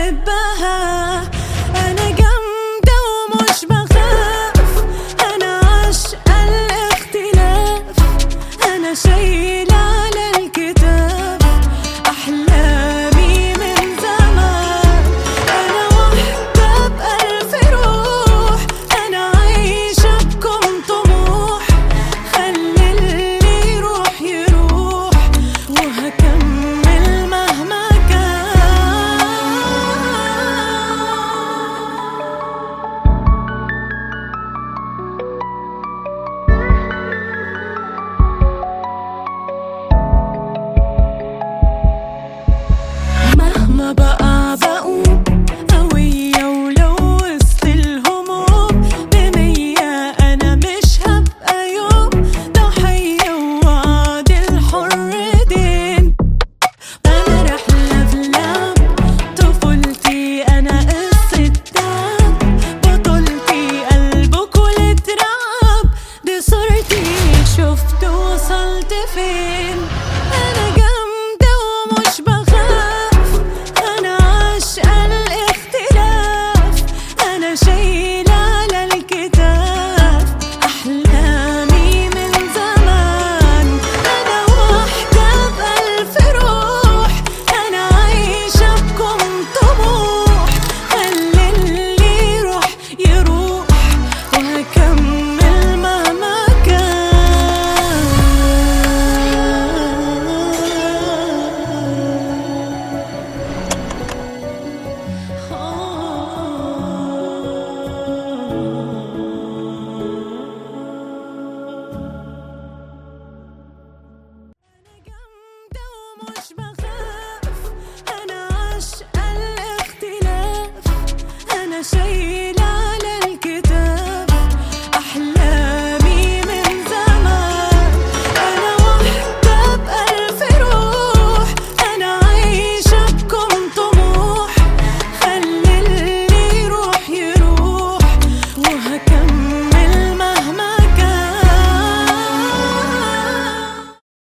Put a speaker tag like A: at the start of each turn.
A: بحبها أنا جامدة ومش بخاف أنا عاشقة الاختلاف أنا شايلة على الكتاب أحلامي من زمان أنا واحدة بألف روح أنا عايشة بكم طموح خلي اللي يروح يروح وهكمل مهما كان مهما بقى بقوم قوية ولو وسط الهموم بمية أنا مش هبقى يوم ضحية ووعد الحر دين أنا رحلة في لعب طفولتي أنا قصة تعب بطولتي قلبك ولترعب دي صورتي شفت وصلت فين أنا جامدة ومش بخاف أنا عاشقة الاختلاف أنا شايلة على الكتاف أحلامي من زمان أنا واحدة بألف روح أنا عايشة بكم طموح خلي اللي يروح يروح وهكمل مهما كان أنا جامدة ومش بخاف أنا عاشقة الاختلاف أنا شايلة